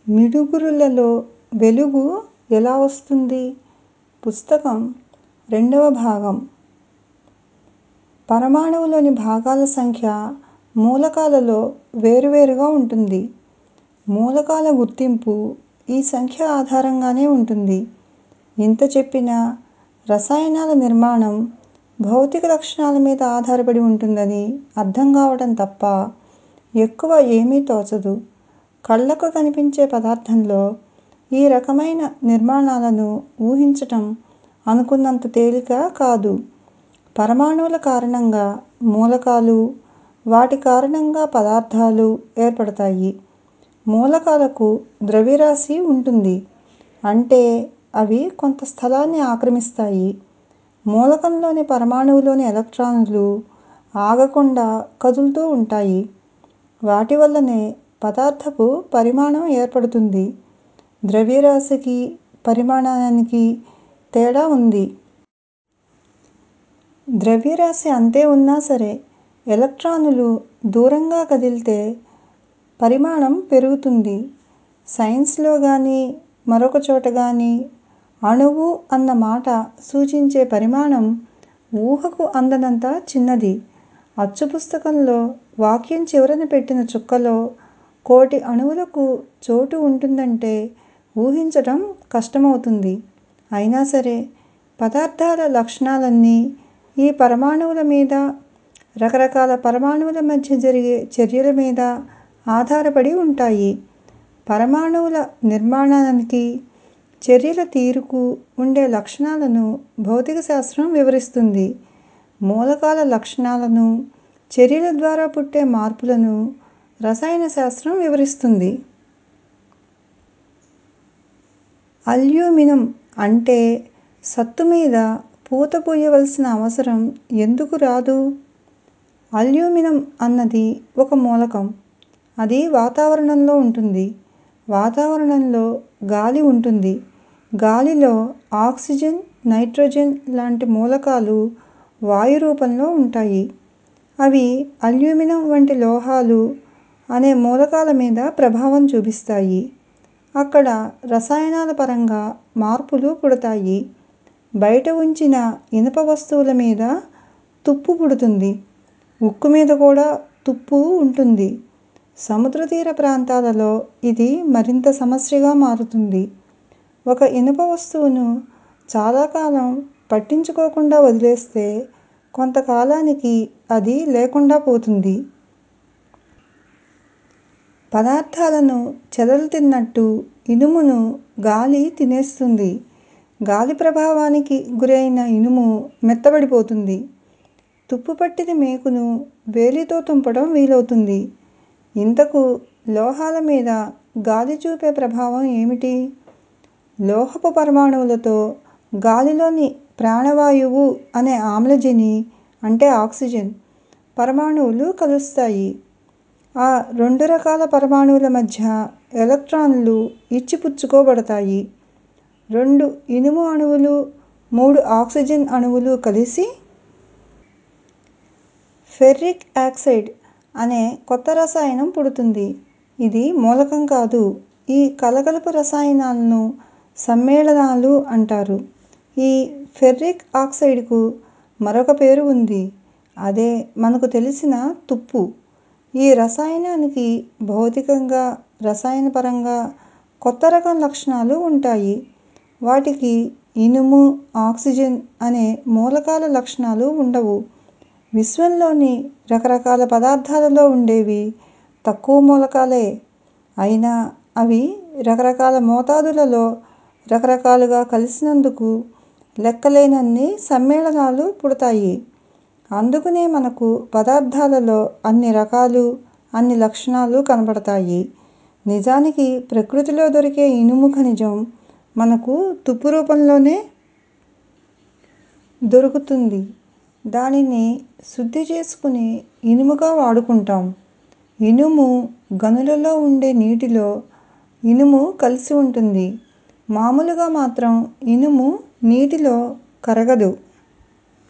మిడుగురులలో వెలుగు ఎలా వస్తుంది? పుస్తకం రెండవ భాగం పరమాణువులోని భాగాల సంఖ్య మూలకాలలో వేరువేరుగా ఉంటుంది. మూలకాల గుర్తింపు ఈ సంఖ్య ఆధారంగానే ఉంటుంది. ఇంత చెప్పినా రసాయనాల నిర్మాణం భౌతిక లక్షణాల మీద ఆధారపడి ఉంటుందని అర్థం కావటం తప్ప ఎక్కువ ఏమీ తోచదు. కళ్ళకు కనిపించే పదార్థంలో ఈ రకమైన నిర్మాణాలను ఊహించటం అనుకున్నంత తేలిక కాదు. పరమాణువుల కారణంగా మూలకాలు, వాటి కారణంగా పదార్థాలు ఏర్పడతాయి. మూలకాలకు ద్రవ్యరాశి ఉంటుంది. అంటే అవి కొంత స్థలాన్ని ఆక్రమిస్తాయి. మూలకంలోని పరమాణువులోని ఎలక్ట్రానులు ఆగకుండా కదులుతూ ఉంటాయి. వాటి వల్లనే పదార్థపు పరిమాణం ఏర్పడుతుంది. ద్రవ్యరాశికి, పరిమాణానికి తేడా ఉంది. ద్రవ్యరాశి అంతే ఉన్నా సరే ఎలక్ట్రానులు దూరంగా కదిలితే పరిమాణం పెరుగుతుంది. సైన్స్ లో గానీ, మరొక చోట గానీ అణువు అన్న మాట సూచించే పరిమాణం ఊహకు అందనంత చిన్నది. అచ్చు పుస్తకంలో వాక్యం చివరన పెట్టిన చుక్కలో కోటి అణువులకు చోటు ఉంటుందంటే ఊహించటం కష్టమవుతుంది. అయినా సరే పదార్థాల లక్షణాలన్నీ ఈ పరమాణువుల మీద, రకరకాల పరమాణువుల మధ్య జరిగే చర్యల మీద ఆధారపడి ఉంటాయి. పరమాణువుల నిర్మాణానికి, చర్యల తీరుకు ఉండే లక్షణాలను భౌతిక శాస్త్రం వివరిస్తుంది. మూలకాల లక్షణాలను, చర్యల ద్వారా పుట్టే మార్పులను రసాయన శాస్త్రం వివరిస్తుంది. అల్యూమినం అంటే సత్తు మీద పూత పూయవలసిన అవసరం ఎందుకు రాదు? అల్యూమినం అన్నది ఒక మూలకం. అది వాతావరణంలో ఉంటుంది. వాతావరణంలో గాలి ఉంటుంది. గాలిలో ఆక్సిజన్, నైట్రోజన్ లాంటి మూలకాలు వాయు రూపంలో ఉంటాయి. అవి అల్యూమినం వంటి లోహాలు అనే మూలకాల మీద ప్రభావం చూపిస్తాయి. అక్కడ రసాయనాల పరంగా మార్పులు పుడతాయి. బయట ఉంచిన ఇనుప వస్తువుల మీద తుప్పు పుడుతుంది. ఉక్కు మీద కూడా తుప్పు ఉంటుంది. సముద్ర తీర ప్రాంతాలలో ఇది మరింత సమస్యగా మారుతుంది. ఒక ఇనుప వస్తువును చాలా కాలం పట్టించుకోకుండా వదిలేస్తే కొంత కాలానికి అది లేకుండా పోతుంది. పదార్థాలను చెదలు తిన్నట్టు ఇనుమును గాలి తినేస్తుంది. గాలి ప్రభావానికి గురైన ఇనుము మెత్తబడిపోతుంది. తుప్పు పట్టిన మేకును వేలితో తుంపడం వీలవుతుంది. ఇంతకూ లోహాల మీద గాలి చూపే ప్రభావం ఏమిటి? లోహపు పరమాణువులతో గాలిలోని ప్రాణవాయువు అనే ఆమ్లజని అంటే ఆక్సిజన్ పరమాణువులు కలుస్తాయి. ఆ రెండు రకాల పరమాణువుల మధ్య ఎలక్ట్రానులు ఇచ్చి పుచ్చుకోబడతాయి. రెండు ఇనుము అణువులు, మూడు ఆక్సిజన్ అణువులు కలిసి ఫెర్రిక్ ఆక్సైడ్ అనే కొత్త రసాయనం పుడుతుంది. ఇది మూలకం కాదు. ఈ కలగలుపు రసాయనాలను సమ్మేళనాలు అంటారు. ఈ ఫెర్రిక్ ఆక్సైడుకు మరొక పేరు ఉంది. అదే మనకు తెలిసిన తుప్పు. ఈ రసాయనానికి భౌతికంగా, రసాయన పరంగా కొత్త రకం లక్షణాలు ఉంటాయి. వాటికి ఇనుము, ఆక్సిజన్ అనే మూలకాల లక్షణాలు ఉండవు. విశ్వంలోని రకరకాల పదార్థాలలో ఉండేవి తక్కువ మూలకాలే. అయినా అవి రకరకాల మోతాదులలో రకరకాలుగా కలిసినందుకు లెక్కలేనన్ని సమ్మేళనాలు పుడతాయి. అందుకనే మనకు పదార్థాలలో అన్ని రకాలు, అన్ని లక్షణాలు కనపడతాయి. నిజానికి ప్రకృతిలో దొరికే ఇనుము ఖనిజం మనకు తుప్పు రూపంలోనే దొరుకుతుంది. దానిని శుద్ధి చేసుకుని ఇనుముగా వాడుకుంటాం. ఇనుము గనులలో ఉండే నీటిలో ఇనుము కలిసి ఉంటుంది. మామూలుగా మాత్రం ఇనుము నీటిలో కరగదు.